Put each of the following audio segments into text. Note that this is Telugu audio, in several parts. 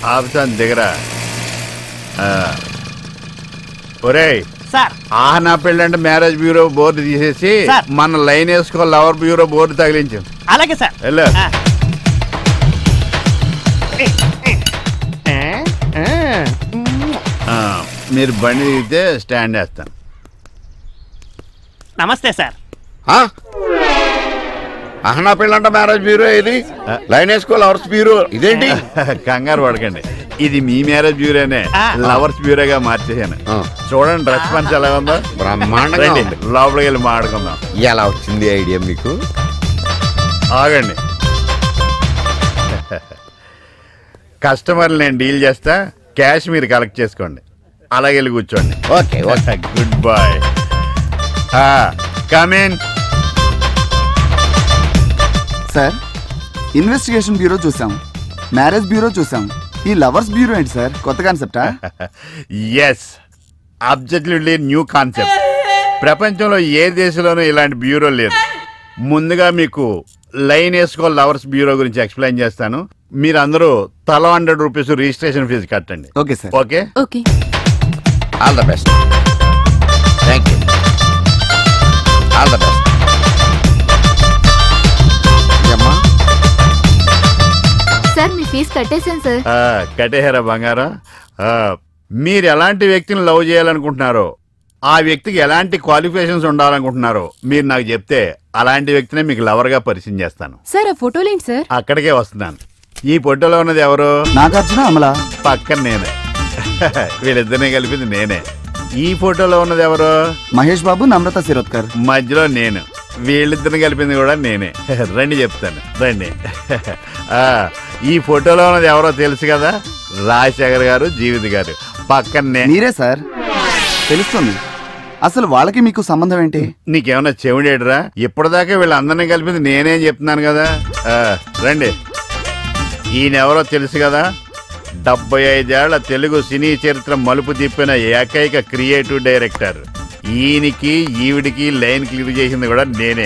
ఆఫీసాన్ని దిగరా ఆ. ఒరేయ్ sir Ahana Pellante marriage bureau board తీసేసి సార్. మన లైన్ వేసుకో లవర్ బ్యూరో బోర్డు తగిలించు అలాగే సార్ వెళ్ళు ఆ. ఆ, మీరు బండి దిగితే స్టాండ్ వేస్తాను నమస్తే సార్ ఆ? అహనా పెళ్ళంట మ్యారేజ్ బ్యూరో ఇది లైన్ వేసుకో లవర్స్ బ్యూరో ఇదేంటి కంగారు పడకండి ఇది మీ మ్యారేజ్ బ్యూరోనే ఆ. లవర్స్ బ్యూరోగా మార్చేసాను ఆ. చూడండి రెస్పాన్స్ ఎలా ఉందో బ్రహ్మాండంగా రండి ఉంది లోపలికి వెళ్ళి మాట్లాడుకుందాం ఎలా వచ్చింది ఐడియా మీకు ఆగండి కస్టమర్లు నేను డీల్ చేస్తా క్యాష్ మీరు కలెక్ట్ చేసుకోండి అలాగే వెళ్ళి కూర్చోండి okay okay good boy come in sir investigation bureau చూసాం మ్యారేజ్ బ్యూరో చూసాం ఈ లవర్స్ బ్యూరో ఏంటి సార్ కొత్త కాన్సెప్టా ఎస్ అబ్జెక్టివ్లీ న్యూ కాన్సెప్ట్ ప్రపంచంలో ఏ దేశంలోనూ ఇలాంటి బ్యూరో లేదు ముందుగా మీకు లైన్ వేసుకో లవర్స్ బ్యూరో గురించి ఎక్స్ప్లెయిన్ చేస్తాను మీరు అందరూ తల హండ్రెడ్ రూపీస్ రిజిస్ట్రేషన్ ఫీజు కట్టండి okay sir okay okay all the best thank you all the best అమ్మా సార్ మీ ఫీజు కట్టేశాను సార్ ఆ, కట్టేహారా బంగారం ఆ, మీరు ఎలాంటి వ్యక్తిని లవ్ చేయాలనుకుంటున్నారో ఆ వ్యక్తికి ఎలాంటి క్వాలిఫికేషన్స్ ఉండాలనుకుంటున్నారో మీరు నాకు చెప్తే అలాంటి వ్యక్తినే మీకు లవర్గా పరిచయం చేస్తాను సార్ ఆ ఫోటోలేంటి సార్ అక్కడికే వస్తున్నాను ఈ ఫోటోలో ఉన్నది ఎవరు నాగార్జున అమల పక్కన నేనే వీళ్ళిద్దరిని కలిపింది నేనే ఈ ఫోటోలో ఉన్నది ఎవరు మహేష్ బాబు నమ్రత శిరోద్కర్ మధ్యలో నేను వీళ్ళిద్దరిని కలిపింది కూడా నేనే రండి చెప్తాను రండి ఆ, ఈ ఫోటోలో ఉన్నది ఎవరో తెలుసు కదా రాజశేఖర్ గారు జీవిత గారు పక్కన నే మీరే సార్ తెలుస్తుంది అసలు వాళ్ళకి మీకు సంబంధం ఏంటి నీకేమన్నా చెవిడేడురా ఇప్పటిదాకా వీళ్ళందరినీ కలిపింది నేనేం చెప్తున్నాను కదా ఆ, రండి ఈయనెవరో తెలుసు కదా డెబ్బై ఐదేళ్ల తెలుగు సినీ చరిత్ర మలుపు తిప్పిన ఏకైక క్రియేటివ్ డైరెక్టర్ ఈయనకి ఈవిడికి లైన్ క్లియర్ చేసింది కూడా నేనే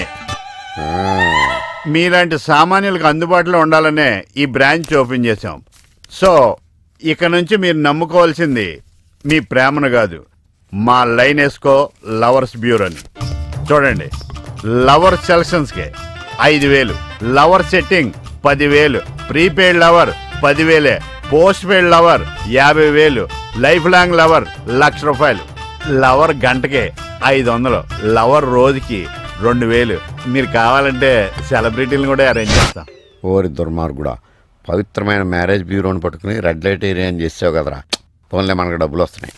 మీలాంటి సామాన్యులకు అందుబాటులో ఉండాలనే ఈ బ్రాంచ్ ఓపెన్ చేశాం సో ఇక నుంచి మీరు నమ్ముకోవాల్సింది మీ ప్రేమను కాదు మా లైన్ వేసుకో లవర్స్ బ్యూరోని చూడండి లవర్ సెలక్షన్స్కి ఐదు వేలు లవర్ సెట్టింగ్ పదివేలు ప్రీపెయిడ్ లవర్ పదివేలే పోస్ట్ పెయిడ్ లవర్ యాభై వేలు లైఫ్ లాంగ్ లవర్ లక్ష రూపాయలు లవర్ గంటకే ఐదు వందలు లవర్ రోజుకి రెండు వేలు మీరు కావాలంటే సెలబ్రిటీలను కూడా అరేంజ్ చేస్తాం ఓరి దుర్మార్గుడా పవిత్రమైన మ్యారేజ్ బ్యూరోని పట్టుకుని రెడ్ లైట్ ఏరియా అని చేసావు కదరా ఫోన్లే మనకు డబ్బులు వస్తున్నాయి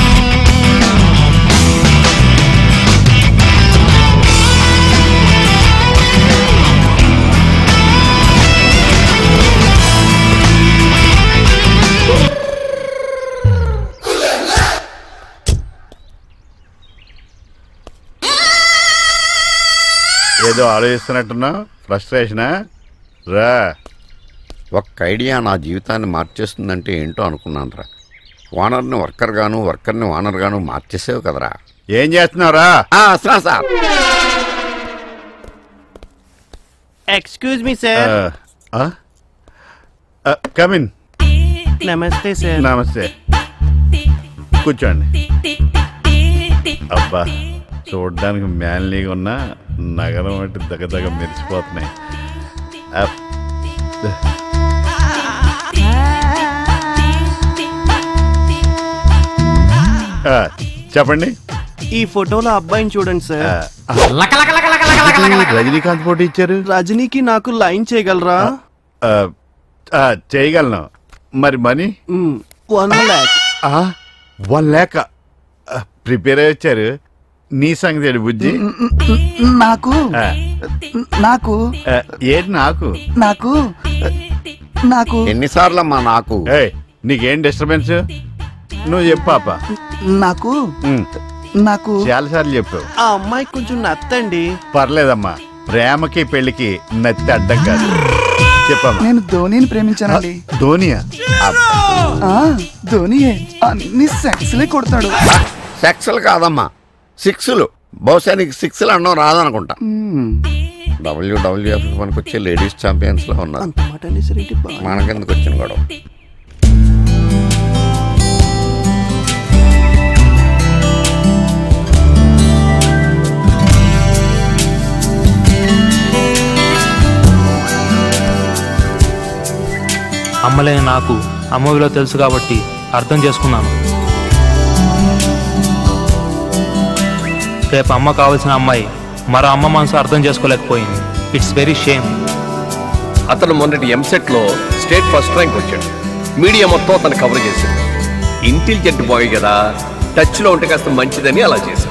ఏదో ఆలోచిస్తున్నట్టున్నావు ఫ్రస్ట్రేషనా రా ఒక్క ఐడియా నా జీవితాన్ని మార్చేస్తుందంటే ఏంటో అనుకున్నాను రా ఓనర్ని వర్కర్ గాను వర్కర్ని ఓనర్ గాను మార్చేసావు కదరా ఏం చేస్తున్నావురా ఆ, వస్తున్నా sir excuse me sir come in నమస్తే సార్ నమస్తే కూర్చోండి అబ్బా చూడడానికి మ్యాన్లీగా ఉన్న నగరం అంటే దగ్గర మెరిసిపోతున్నాయి అప్. ఆ, చెప్పండి ఈ ఫోటోలో అబ్బాయిని చూడండి సార్ ఆ, రజనీకాంత్ పోటీ ఇచ్చారు రజనీకి నాకు లైన్ చేయగలరా ఆ, ఆ, చేయగలను మరి money one lakh one lakh prepare అయ్యి వచ్చారు నీ సంగతి ఏంటి బుజ్జి నాకు ఆ, నాకు ఆ, ఏంటి నాకు నాకు నాకు ఎన్నిసార్లు అమ్మా నాకు ఏయ్ నీకేం డిస్టర్బెన్స్ నువ్వు చెప్పు పాప నాకు ఉమ్, నాకు చాలా సార్లు చెప్పావు ఆ అమ్మాయి కొంచెం నత్తండి పర్లేదమ్మా ప్రేమకి పెళ్లికి నత్తి అడ్డం కాదు చెప్పమ్మా నేను ధోనిని ప్రేమించానండి ధోనియా ఆ, ధోనియే అన్ని సెక్స్లే కొడతాడు సెక్స్లు కాదమ్మా సిక్స్లు బహుశా నీకు సిక్స్లు అనడం రాదనుకుంటా మ్మ్. డబ్ల్యూడబ్ల్యూఎఫ్ మనకు వచ్చే లేడీస్ ఛాంపియన్స్ లో ఉన్నారు అంత మాట అనేసరికి బాగా మనకెందుకు వచ్చిన గొడవ అమ్మలేని నాకు అమ్మ విలువ తెలుసు కాబట్టి అర్థం చేసుకున్నాను రేపు అమ్మ కావాల్సిన అమ్మాయి మరో అమ్మ మనసు అర్థం చేసుకోలేకపోయింది ఇట్స్ వెరీ షేమ్ అతను మొన్నటి ఎంసెట్ లో స్టేట్ ఫస్ట్ ర్యాంక్ వచ్చాడు మీడియా మొత్తం అతను కవర్ చేశాడు ఇంటెలిజెంట్ బాయ్ కదా టచ్ లో ఉంటే కాస్త మంచిదని అలా చేశాడు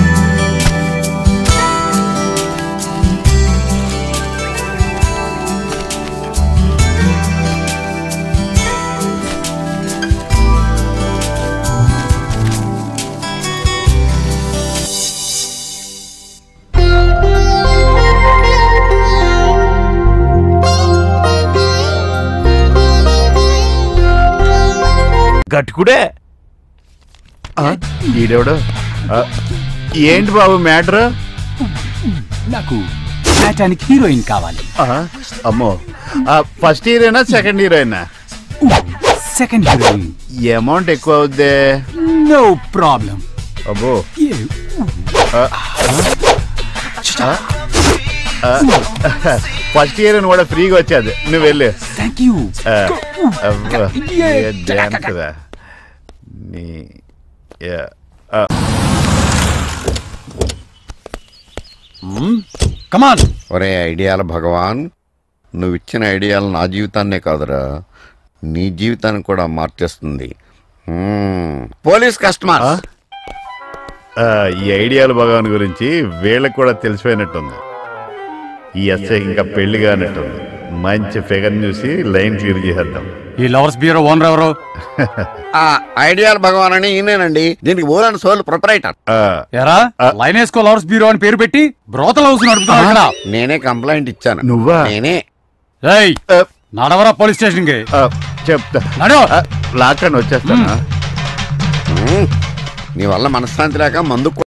గట్టుకుడే ఆ, ఈడెవడు ఆ, ఏంటి బాబు మ్యాటర్ నాకు నాటానికి హీరోయిన్ కావాలి అమ్మో ఫస్ట్ హీరోయినా సెకండ్ హీరోయినా సెకండ్ హీరోయిన్ అమౌంట్ ఎక్కువ అవుద్దే నో ప్రాబ్లం అబ్బో ఫస్ట్ హీరోయిన్ కూడా ఫ్రీగా వచ్చేది నువ్వు వెళ్ళు థ్యాంక్ యూ ఆ, అబ్బో, ఏ డ్యాన్స్ రా. నీ యా, ఆ, కమాన్ ఒరే ఐడియాల భగవాన్ నువ్వు ఇచ్చిన ఐడియాలు నా జీవితాన్నే కాదురా నీ జీవితాన్ని కూడా మార్చేస్తుంది హ్మ్. పోలీస్ కస్టమర్ ఆ, ఈ ఐడియాలు భగవాన్ గురించి వీళ్ళకి కూడా తెలిసిపోయినట్టుంది ఈ ఎస్ఐ ఇంకా పెళ్లి కానట్టుంది మంచి ఫిగర్ చూసి లైన్ క్లియర్ చేసేద్దాం ఈ లవర్స్ బ్యూరో ఓనర్ ఎవరు ఆ ఐడియాల భగవాన్ అని ఈయనేనండి దీనికి బోలని సోల్ ప్రొపరైటర్ ఆ, ఎరా లైన్ వేసుకో లవర్స్ బ్యూరో అని పేరు పెట్టి బ్రోతల హౌస్ నడుపుతున్నాడు ఇక్కడ నేనే కంప్లైంట్ ఇచ్చాను నువ్వా? నేనే ఏయ్ ఆ, నడవరా పోలీస్ స్టేషన్ కి ఆ, చెప్తా నడు ఆ, లాక్కండి వచ్చేస్తానా హ్మ్. నీ వల్ల మనశ్శాంతి లేక మందు